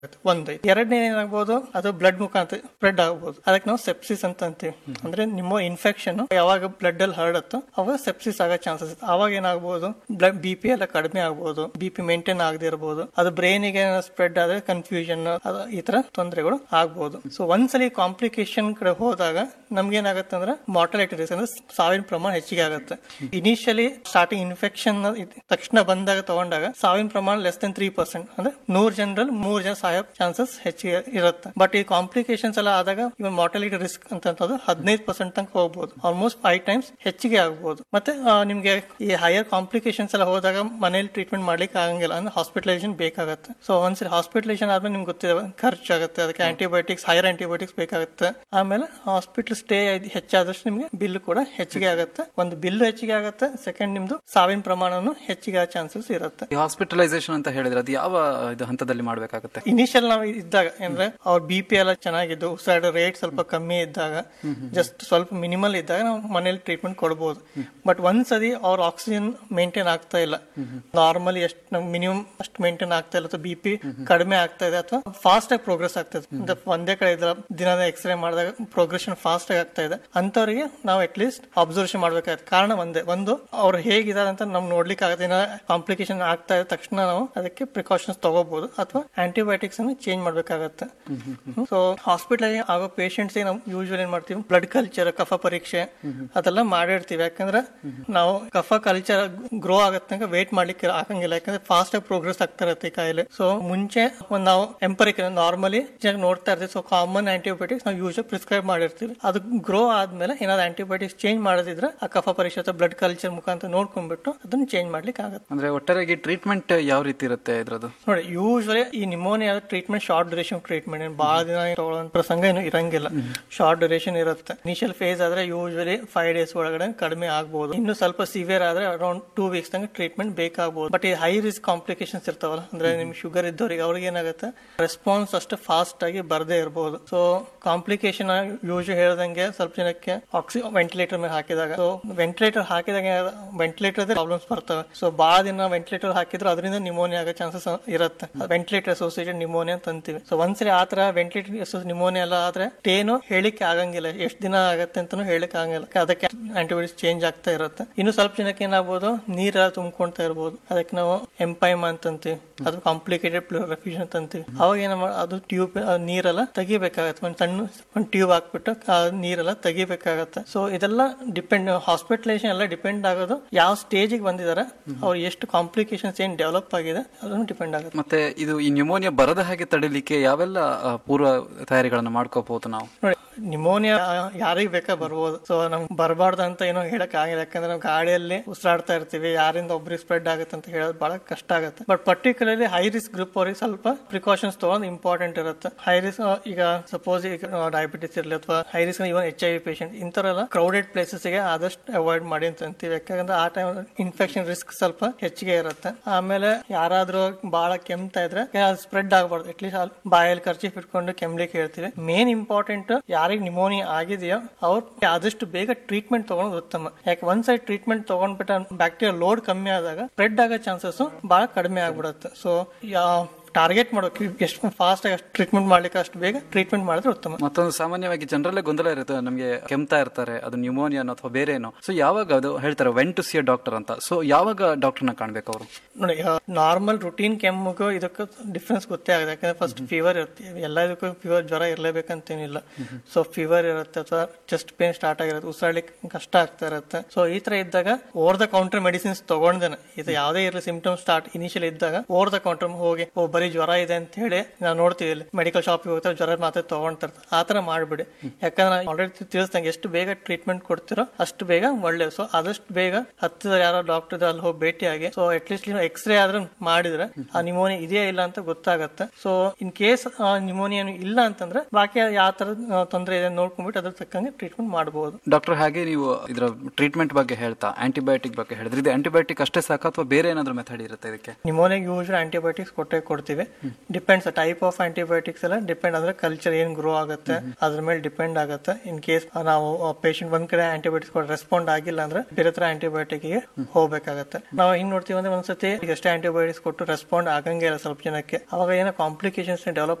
ಒಂದು ಎರಡನೇ ಏನಾಗ್ಬೋದು ಅದು ಬ್ಲಡ್ ಮುಖಾಂತರ ಸ್ಪ್ರೆಡ್ ಆಗ್ಬೋದು ಅದಕ್ಕೆ ನಾವು ಸೆಪ್ಸಿಸ್ ಅಂತ ಅಂತೀವಿ ಅಂದ್ರೆ ನಿಮ್ಮ ಇನ್ಫೆಕ್ಷನ್ ಯಾವಾಗ ಬ್ಲಡ್ ಅಲ್ಲಿ ಹರಡುತ್ತೋ ಅವಾಗ ಸೆಪ್ಸಿಸ್ ಆಗೋ ಚಾನ್ಸಸ್ ಅವಾಗ ಏನಾಗ್ಬೋದು ಬ್ಲಡ್ ಬಿ ಪಿ ಎಲ್ಲ ಕಡಿಮೆ ಆಗ್ಬೋದು ಬಿ ಪಿ ಮೇಂಟೈನ್ ಆಗದೆ ಇರಬಹುದು ಅದು ಬ್ರೈನ್ ಗೆ ಸ್ಪ್ರೆಡ್ ಆದ್ರೆ ಕನ್ಫ್ಯೂಷನ್ ಈ ತರ ತೊಂದರೆಗಳು ಆಗ್ಬೋದು ಸೊ ಒಂದ್ಸಲಿ ಕಾಂಪ್ಲಿಕೇಶನ್ ಕಡೆ ಹೋದಾಗ ನಮ್ಗೆ ಏನಾಗುತ್ತೆ ಅಂದ್ರೆ ಮಾರ್ಟಾಲಿಟಿ ರಿಸ್ಕ್ ಅಂದ್ರೆ ಸಾವಿನ ಪ್ರಮಾಣ ಹೆಚ್ಚಿಗೆ ಆಗುತ್ತೆ ಇನಿಷಿಯಲಿ ಸ್ಟಾರ್ಟಿಂಗ್ ಇನ್ಫೆಕ್ಷನ್ ತಕ್ಷಣ ಬಂದಾಗ ತಗೊಂಡಾಗ ಸಾವಿನ ಪ್ರಮಾಣ ಲೆಸ್ ದೆನ್ ತ್ರೀ ಪರ್ಸೆಂಟ್ ಅಂದ್ರೆ ನೂರ್ ಜನರಲ್ಲಿ ಮೂರ್ ಜನ ಸಾಯೋ ಚಾನ್ಸಸ್ ಹೆಚ್ಚಿಗೆ ಇರುತ್ತೆ ಬಟ್ ಈ ಕಾಂಪ್ಲಿಕೇಶನ್ಸ್ ಎಲ್ಲ ಆದಾಗ ಇವನ್ ಮಾರ್ಟಾಲಿಟಿ ರಿಸ್ಕ್ ಅಂತ ಹದಿನೈದು ಪರ್ಸೆಂಟ್ ತನಕ ಹೋಗ್ಬೋದು ಆಲ್ಮೋಸ್ಟ್ ಫೈವ್ ಟೈಮ್ಸ್ ಹೆಚ್ಚಿಗೆ ಆಗ್ಬೋದು ಮತ್ತೆ ಆ, ನಿಮ್ಗೆ ಈ ಹೈಯರ್ ಕಾಂಪ್ಲಿಕೇಶನ್ಸ್ ಎಲ್ಲ ಹೋದಾಗ ಮನೇಲಿ ಟ್ರೀಟ್ಮೆಂಟ್ ಮಾಡ್ಲಿಕ್ಕೆ ಆಗಂಗಿಲ್ಲ ಅಂದ್ರೆ ಹಾಸ್ಪಿಟಲೈಸೇಷನ್ ಬೇಕಾಗುತ್ತೆ ಸೊ ಒಂದ್ಸರಿ ಹಾಸ್ಪಿಟಲೈಸೇಷನ್ ಆದ್ಮೇಲೆ ನಿಮ್ಗೆ ಗೊತ್ತಿದೆ ಖರ್ಚಾಗುತ್ತೆ ಅದಕ್ಕೆ ಆಂಟಿಬಯೋಟಿಕ್ಸ್ ಹೈಯರ್ ಆಂಟಿಬಯೋಟಿಕ್ಸ್ ಬೇಕಾಗುತ್ತೆ ಆಮೇಲೆ ಹಾಸ್ಪಿಟಲ್ ಸ್ಟೇ ಹೆಚ್ಚಾದಷ್ಟು ನಿಮ್ಗೆ ಬಿಲ್ ಕೂಡ ಹೆಚ್ಚಿಗೆ ಆಗುತ್ತೆ ಒಂದು ಬಿಲ್ ಹೆಚ್ಚಿಗೆ ಆಗುತ್ತೆ ಸೆಕೆಂಡ್ ನಿಮ್ದು ಸಾವಿನ ಪ್ರಮಾಣನು ಹೆಚ್ಚಿಗೆ ಆಗೋ ಚಾನ್ಸಸ್ ಇರುತ್ತೆ ಈ ಹಾಸ್ಪಿಟಲೈಸೇಷನ್ ಅಂತ ಹೇಳಿದ್ರೆ ಅದು ಯಾವ ಇದು ಹಂತದಲ್ಲಿ ಮಾಡ್ಬೇಕಾಗುತ್ತೆ ಇನಿಷಿಯಲ್ ನಾವು ಇದ್ದಾಗ ಅಂದ್ರೆ ಅವ್ರ ಬಿ ಪಿ ಎಲ್ಲ ಚೆನ್ನಾಗಿದ್ದು ಉಸಿರಾಡೋ ರೇಟ್ ಸ್ವಲ್ಪ ಕಮ್ಮಿ ಇದ್ದಾಗ ಜಸ್ಟ್ ಸ್ವಲ್ಪ ಮಿನಿಮಲ್ ಇದ್ದಾಗ ನಾವು ಮನೇಲಿ ಟ್ರೀಟ್ಮೆಂಟ್ ಕೊಡ್ಬೋದು ಬಟ್ ಒಂದ್ಸರಿ ಅವ್ರ ಆಕ್ಸಿಜನ್ ಮೇಂಟೈನ್ ಆಗ್ತಾ ಇಲ್ಲ ನಾರ್ಮಲಿ ಎಷ್ಟು ಮಿನಿಮಮ್ ಅಷ್ಟು ಮೇಂಟೈನ್ ಆಗ್ತಾ ಇಲ್ಲ ಅಥವಾ ಬಿ ಪಿ ಕಡಿಮೆ ಆಗ್ತಾ ಇದೆ ಅಥವಾ ಫಾಸ್ಟ್ ಆಗಿ ಪ್ರೋಗ್ರೆಸ್ ಆಗ್ತದೆ ಅಂದ್ರೆ ಒಂದೇ ಕಡೆ ಇದ್ರ ದಿನದ ಎಕ್ಸ್ರೇ ಮಾಡಿದಾಗ ಪ್ರೋಗ್ರೆಷನ್ ಫಾಸ್ಟ್ ಆಗಿ ಆಗ್ತಾ ಇದೆ ಅಂತವರಿಗೆ ನಾವು ಅಟ್ ಲೀಸ್ಟ್ ಅಬ್ಸರ್ವೇಷನ್ ಮಾಡ್ಬೇಕಾಗುತ್ತೆ ಕಾರಣ ಒಂದೇ ಒಂದು ಅವ್ರು ಹೇಗಿದ್ದಾರೆ ಅಂತ ನಮ್ ನೋಡ್ಲಿಕ್ಕೆ ಆಗುತ್ತೆ ಕಾಂಪ್ಲಿಕೇಶನ್ ಆಗ್ತಾ ಇದ್ದ ತಕ್ಷಣ ನಾವು ಅದಕ್ಕೆ ಪ್ರಿಕಾಷನ್ಸ್ ತಗೋಬಹುದು ಅಥವಾ ಆಂಟಿಬಯೋಟಿಕ್ಸ್ ಅನ್ನು ಚೇಂಜ್ ಮಾಡ್ಬೇಕಾಗತ್ತೆ ಸೊ ಹಾಸ್ಪಿಟಲ್ ಆಗೋ ಪೇಷಂಟ್ಸ್ ನಾವು ಯೂಶುವಲ್ ಏನ್ ಮಾಡ್ತೀವಿ ಬ್ಲಡ್ ಕಲ್ಚರ್ ಕಫ ಪರೀಕ್ಷೆ ಅದೆಲ್ಲ ಮಾಡಿರ್ತೀವಿ ಯಾಕಂದ್ರೆ ನಾವು ಕಫ ಕಲ್ಚರ್ ಗ್ರೋ ಆಗತ್ತಂಗ ವೇಟ್ ಮಾಡ್ಲಿಕ್ಕೆ ಆಗಂಗಿಲ್ಲ ಯಾಕಂದ್ರೆ ಫಾಸ್ಟ್ ಆಗಿ ಪ್ರೋಗ್ರೆಸ್ ಆಗ್ತಾ ಇರುತ್ತೆ ಈ ಕಾಯಿಲೆ ಸೊ ಮುಂಚೆ ಒಂದ್ ನಾವು ಎಂಪರಿಕ್ ನಾರ್ಮಲಿ ಚೆನ್ನಾಗಿ ನೋಡ್ತಾ ಇರ್ತೀವಿ ಸೊ ಕಾಮನ್ ಆಂಟಿಬಯೋಟಿಕ್ಸ್ ನಾವು ಯೂಶಲ್ ಪ್ರಿಸ್ಕ್ರೈಬ್ ಮಾಡಿರ್ತೀವಿ ಅದು ಗ್ರೋ ಆದ್ಮೇಲೆ ಏನಾದ್ರು ಆಂಟಿಬಯೋಟಿಕ್ಸ್ ಚೇಂಜ್ ಮಾಡೋದಿದ್ರೆ ಆ ಕಫ ಪರೀಕ್ಷೆ ಅಥವಾ ಬ್ಲಡ್ ಕಲ್ಚರ್ ಮುಖಾಂತರ ನೋಡ್ಕೊಂಡ್ಬಿಟ್ಟು ಅದನ್ನ ಚೇಂಜ್ ಮಾಡ್ಲಿಕ್ಕೆ ಆಗುತ್ತೆ ಅಂದ್ರೆ ಒಟ್ಟಾರೆಯಾಗಿ ಟ್ರೀಟ್ಮೆಂಟ್ ಯಾವ ರೀತಿ ಇರುತ್ತೆ ಇದ್ರದ್ದು ನೋಡಿ ಯೂಶಲಿ ಈ pneumonia treatment short duration treatment ಏನು ಬಹಳ ದಿನ ತಗೊಳ್ಳೋ ಪ್ರಸಂಗ ಏನು ಇರಂಗಿಲ್ಲ ಶಾರ್ಟ್ ಡ್ಯೂರೇಷನ್ ಇರುತ್ತೆ ಇನಿಷಿಯಲ್ ಫೇಸ್ ಆದ್ರೆ ಯೂಶಲಿ ಫೈವ್ ಡೇಸ್ ಒಳಗಡೆ ಕಡಿಮೆ ಆಗ್ಬೋದು ಇನ್ನು ಸ್ವಲ್ಪ ಸಿವಿಯರ್ ಆದ್ರೆ ಅರೌಂಡ್ ಟೂ ವೀಕ್ಸ್ ತನಕ ಟ್ರೀಟ್ಮೆಂಟ್ ಬೇಕಾಗಬಹುದು ಬಟ್ ಈ ಹೈ ರಿಸ್ಕ್ ಕಾಂಪ್ಲಿಕೇಶನ್ಸ್ ಇರ್ತಾವಲ್ಲ ಅಂದ್ರೆ ನಿಮ್ ಶುಗರ್ ಇದ್ದವ್ರಿಗೆ ಅವ್ರಿಗೆ ಏನಾಗುತ್ತೆ ರೆಸ್ಪಾನ್ಸ್ ಅಷ್ಟು ಫಾಸ್ಟ್ ಆಗಿ ಬರದೇ ಇರಬಹುದು ಸೊ ಕಾಂಪ್ಲಿಕೇಶನ್ ಯೂಶಲಿ ಹೇಳ್ದಂಗೆ ಸ್ವಲ್ಪ ಜನಕ್ಕೆ ಆಕ್ಸಿ ವೆಂಟಿಲೇಟರ್ ಮೇಲೆ ಹಾಕಿದಾಗ ಸೊ ವೆಂಟಿಲೇಟರ್ ಹಾಕಿದಾಗ ವೆಂಟಿಲೇಟರ್ ಪ್ರಾಬ್ಲಮ್ಸ್ ಬರ್ತವೆ ಸೊ ಬಹಳ ದಿನ ವೆಂಟಿಲೇಟರ್ ಹಾಕಿದ್ರೆ ಅದರಿಂದ ನಿಮೋನಿಯಾ ಆಗೋ ಚಾನ್ಸಸ್ ಇರುತ್ತೆ ವೆಂಟಿಲೇಟರ್ ಅಸೋಸಿಯೇಟೆಡ್ ನಿಮೋನಿಯಾ ಅಂತ ಅಂತೀವಿ ಸೊ ಒಂದ್ಸರಿ ಆ ತರ ವೆಂಟಿಲೇಟರ್ ನಿಮೋನಿಯಾ ಎಲ್ಲ ಆದ್ರೆ ಟೇನು ಹೇಳಿಕ್ಕೆ ಆಗಂಗಿಲ್ಲ ಎಷ್ಟು ದಿನ ಆಗತ್ತೆ ಅಂತಾನು ಹೇಳಿಕ್ಕೆ ಆಗಂಗಿಲ್ಲ ಅದಕ್ಕೆ ಆಂಟಿಬಯೋಟಿಕ್ಸ್ ಚೇಂಜ್ ಆಗ್ತಾ ಇರುತ್ತೆ ಇನ್ನು ಸ್ವಲ್ಪ ಜನಕ್ಕೆ ಏನಾಗ್ಬೋದು ನೀರೆಲ್ಲ ತುಂಬ್ಕೊಂತಾ ಇರ್ಬೋದು ಅದಕ್ಕೆ ನಾವು ಎಂಪೈಮ್ ಅಂತ ಅಂತೀವಿ ಅದು ಕಾಂಪ್ಲಿಕೇಟೆಡ್ ಪ್ಲೂರಫ್ಯೂಷನ್ ಅಂತ ಅಂತೀವಿ ಅವಾಗ ಏನ ಅದು ಟ್ಯೂಬ್ ನೀರೆಲ್ಲ ತೆಗಿಬೇಕಾಗತ್ತೆ ಒಂದು ಸಣ್ಣ ಒಂದು ಟ್ಯೂಬ್ ಹಾಕ್ಬಿಟ್ಟು ಆ ನೀರೆಲ್ಲ ತೆಗಿಬೇಕಾಗತ್ತೆ ಸೊ ಇದೆಲ್ಲ ಡಿಪೆಂಡ್ ಹಾಸ್ಪಿಟಲೈಸೇಷನ್ ಎಲ್ಲ ಡಿಪೆಂಡ್ ಆಗೋದು ಯಾವ ಸ್ಟೇಜಿಗೆ ಬಂದಿದ್ದಾರೆ ಅವ್ರು ಎಷ್ಟು ಕಾಂಪ್ಲಿಕೇಶನ್ಸ್ ಏನ್ ಡೆವಲಪ್ ಆಗಿದೆ ಅದನ್ನು ಡಿಪೆಂಡ್ ಆಗುತ್ತೆ ಮತ್ತೆ ಇದು ಈ ನ್ಯೂಮೋನಿಯಾ ಬರದ ಹಾಗೆ ತಡಿಲಿಕ್ಕೆ ಯಾವೆಲ್ಲ ಆ, ಪೂರ್ವ ತಯಾರಿಗಳನ್ನ ಮಾಡ್ಕೋಬಹುದು ನಾವು ನೋಡಿ ನಿಮೋನಿಯಾ ಯಾರಿಗ್ ಬೇಕಾ ಬರ್ಬೋದು ಸೊ ನಮ್ಗೆ ಬರಬಾರ್ದು ಅಂತ ಏನೋ ಹೇಳಕ್ ಆಗಿಲ್ಲ ಯಾಕಂದ್ರೆ ನಾವು ಗಾಡಿಯಲ್ಲಿ ಉಸಿರಾಡ್ತಾ ಇರ್ತೀವಿ ಯಾರಿಂದ ಒಬ್ರಿಗೆ ಸ್ಪ್ರೆಡ್ ಆಗುತ್ತೆ ಅಂತ ಹೇಳೋದು ಬಹಳ ಕಷ್ಟ ಆಗುತ್ತೆ but particularly high risk group ಅವ್ರಿಗೆ ಸ್ವಲ್ಪ ಪ್ರಿಕಾಷನ್ಸ್ ತಗೊಂಡು ಇಂಪಾರ್ಟೆಂಟ್ ಇರುತ್ತೆ ಹೈ ರಿಸ್ಕ್ ಈಗ ಸಪೋಸ್ ಈಗ ಡಯಾಬಿಟಿಸ್ ಇರಲಿ ಅಥವಾ high risk even H I V patient ಇಂಥವರೆಲ್ಲ ಕ್ರೌಡೆಡ್ ಪ್ಲೇಸಸ್ ಗೆ ಆದಷ್ಟು ಅವಾಯ್ಡ್ ಮಾಡಿ ಅಂತ ಅಂತೀವಿ ಯಾಕಂದ್ರೆ ಆ ಟೈಮ್ ಇನ್ಫೆಕ್ಷನ್ ರಿಸ್ಕ್ ಸ್ವಲ್ಪ ಹೆಚ್ಚಿಗೆ ಇರುತ್ತೆ ಆಮೇಲೆ ಯಾರಾದ್ರೂ ಬಹಳ ಕೆಮ್ತಾ ಇದ್ರೆ ಸ್ಪ್ರೆಡ್ ಆಗಬಾರ್ದು ಅಟ್ಲೀಸ್ಟ್ ಬಾಯಲ್ಲಿ ಖರ್ಚಿ ಇಟ್ಕೊಂಡು ಕೆಮ್ಲಿಕ್ಕೆ ಹೇಳ್ತೀವಿ ಮೇನ್ ಇಂಪಾರ್ಟೆಂಟ್ ಯಾರಿಗೆ ನಿಮೋನಿಯಾ ಆಗಿದೆಯೋ ಅವ್ರು ಆದಷ್ಟು ಬೇಗ ಟ್ರೀಟ್ಮೆಂಟ್ ತಗೊಳೋದು ಉತ್ತಮ ಯಾಕೆ ಒಂದ್ ಸೈಡ್ ಟ್ರೀಟ್ಮೆಂಟ್ ತಗೊಂಡ್ಬಿಟ್ಟ ಬ್ಯಾಕ್ಟೀರಿಯಾ ಲೋಡ್ ಕಮ್ಮಿ ಆದಾಗ ಸ್ಪ್ರೆಡ್ ಆಗೋ ಚಾನ್ಸಸ್ ಬಹಳ ಕಡಿಮೆ ಆಗ್ಬಿಡುತ್ತೆ ಸೊ ಟಾರ್ಗೆಟ್ ಮಾಡೋಕೆ ಎಷ್ಟು ಫಾಸ್ಟ್ ಆಗಿ ಟ್ರೀಟ್ಮೆಂಟ್ ಮಾಡ್ಲಿಕ್ಕೆ ಅಷ್ಟು ಬೇಗ ಟ್ರೀಟ್ಮೆಂಟ್ ಮಾಡಿದ್ರೆ ಉತ್ತಮ ಮತ್ತೊಂದು ಸಾಮಾನ್ಯವಾಗಿ ಜನರಲ್ಲೇ ಗೊಂದಲ ಇರುತ್ತೆ ನಮಗೆ ಕೆಮ್ತಾ ಇರ್ತಾರೆ ಅದು ನ್ಯೂಮೋನಿಯಾ ಅಥವಾ ಬೇರೆ ಏನೋ ಸೊ ಯಾವಾಗ ಅದು ಹೇಳ್ತಾರೆ ವೆನ್ ಟು ಸಿ ಡಾಕ್ಟರ್ ಅಂತ ಸೊ ಯಾವಾಗ ಡಾಕ್ಟರ್ನ ಕಾಣ್ಬೇಕು ಅವರು ನೋಡಿ ನಾರ್ಮಲ್ ರುಟೀನ್ ಕೆಮ್ಮಿಗೂ ಇದಕ್ಕೂ ಡಿಫ್ರೆನ್ಸ್ ಗೊತ್ತೇ ಆಗಿದೆ ಯಾಕಂದ್ರೆ ಫಸ್ಟ್ ಫೀವರ್ ಇರುತ್ತೆ ಎಲ್ಲದಕ್ಕೂ ಫೀವರ್ ಜ್ವರ ಇರಲೇಬೇಕಂತೇನಿಲ್ಲ ಸೊ ಫೀವರ್ ಇರುತ್ತೆ ಅಥವಾ ಚೆಸ್ಟ್ ಪೇನ್ ಸ್ಟಾರ್ಟ್ ಆಗಿರುತ್ತೆ ಉಸಿರಾಡ್ಲಿಕ್ಕೆ ಕಷ್ಟ ಆಗ್ತಾ ಇರುತ್ತೆ ಸೊ ಈ ತರ ಇದ್ದಾಗ ಓವರ್ ದ ಕೌಂಟರ್ ಮೆಡಿಸಿನ್ಸ್ ತಗೊಂಡೇನೆ ಇದು ಯಾವುದೇ ಇರಲಿ ಸಿಂಪ್ಟಮ್ ಸ್ಟಾರ್ಟ್ ಇನಿಷಿಯಲ್ ಇದ್ದಾಗ ಓವರ್ ದ ಕೌಂಟರ್ ಹೋಗಿ ಓ ಬರೀ ಜ್ವರ ಇದೆ ಅಂತ ಹೇಳಿ ನಾವು ನೋಡ್ತೀವಿ ಇಲ್ಲಿ ಮೆಡಿಕಲ್ ಶಾಪಿಗೆ ಹೋಗ್ತಾರೆ ಜ್ವರ ಮಾತ್ರ ತಗೊಂತಾರೆ ಆ ತರ ಮಾಡ್ಬಿಡಿ ಯಾಕಂದ್ರೆ ಆಲ್ರೆಡಿ ತಿಳಿಸ್ದಂಗೆ ಎಷ್ಟು ಬೇಗ ಟ್ರೀಟ್ಮೆಂಟ್ ಕೊಡ್ತಿರೋ ಅಷ್ಟು ಬೇಗ ಒಳ್ಳೆಯದು ಸೊ ಆದಷ್ಟು ಬೇಗ ಹತ್ತಿರ ಯಾರೋ ಡಾಕ್ಟರ್ ಅಲ್ಲಿ ಹೋಗಿ ಭೇಟಿಯಾಗಿ ಸೊ ಅಟ್ಲೀಸ್ಟ್ ನೀವು ಎಕ್ಸ್ರೇ ಆದ್ರೂ ಮಾಡಿದ್ರೆ ಆ ನಿಮೋನಿಯಾ ಇದೆಯಾ ಇಲ್ಲ ಅಂತ ಗೊತ್ತಾಗತ್ತೆ ಸೊ ಇನ್ ಕೇಸ್ ನಿಮೋನಿಯಾ ಇಲ್ಲ ಅಂತಂದ್ರೆ ಬಾಕಿ ಯಾವ ತರ ತೊಂದರೆ ಇದೆ ನೋಡ್ಕೊಂಡ್ಬಿಟ್ಟು ಅದ್ರ ತಕ್ಕಂಗೆ ಟ್ರೀಟ್ಮೆಂಟ್ ಮಾಡಬಹುದು ಡಾಕ್ಟರ್ ಹಾಗೆ ನೀವು ಇದರ ಟ್ರೀಟ್ಮೆಂಟ್ ಬಗ್ಗೆ ಹೇಳ್ತಾ ಆಂಟಿಬಯೋಟಿಕ್ ಬಗ್ಗೆ ಹೇಳಿದ್ರೆ ಇದು ಆಂಟಿಬಯೋಟಿಕ್ ಅಷ್ಟೇ ಸಾಕು ಅಥವಾ ಬೇರೆ ಏನಾದ್ರು ಮೆಥಡ್ ಇರುತ್ತೆ ಇದಕ್ಕೆ ನಿಮೋನಿಯಾಗ ಯೂಶಲ್ ಆಂಟಿಬಯೋಟಿಕ್ಸ್ ಕೊಟ್ಟೆ ಕೊಡ್ತೀವಿ ಕೊಡ್ತೀವಿ ಡಿಪೆಂಡ್ಸ್ ಟೈಪ್ ಆಫ್ ಆಂಟಿಬಯೋಟಿಕ್ಸ್ ಎಲ್ಲ ಡಿಪೆಂಡ್ ಅಂದ್ರೆ ಕಲ್ಚರ್ ಏನ್ ಗ್ರೋ ಆಗುತ್ತೆ ಅದ್ರ ಮೇಲೆ ಡಿಪೆಂಡ್ ಆಗುತ್ತೆ ಇನ್ ಕೇಸ್ ನಾವು ಪೇಷಂಟ್ ಒಂದ್ ಕಡೆ ಆಂಟಿಬಯೋಟಿಕ್ಸ್ ರೆಸ್ಪಾಂಡ್ ಆಗಿಲ್ಲ ಅಂದ್ರೆ ಬೇರೆ ತರ ಆಂಟಿಬಯೋಟಿಕ್ ಗೆ ಹೋಗ್ಬೇಕಾಗತ್ತೆ ನಾವು ಹಿಂಗ್ ನೋಡ್ತೀವಿ ಅಂದ್ರೆ ಒಂದ್ಸತಿ ಎಷ್ಟೇ ಆಂಟಿಬಯೋಟಿಕ್ಸ್ ಕೊಟ್ಟು ರೆಸ್ಪಾಂಡ್ ಆಗಂಗೆ ಇಲ್ಲ ಸ್ವಲ್ಪ ಜನಕ್ಕೆ ಅವಾಗ ಏನೋ ಕಾಂಪ್ಲಿಕೇಶನ್ಸ್ ಡೆವಲಪ್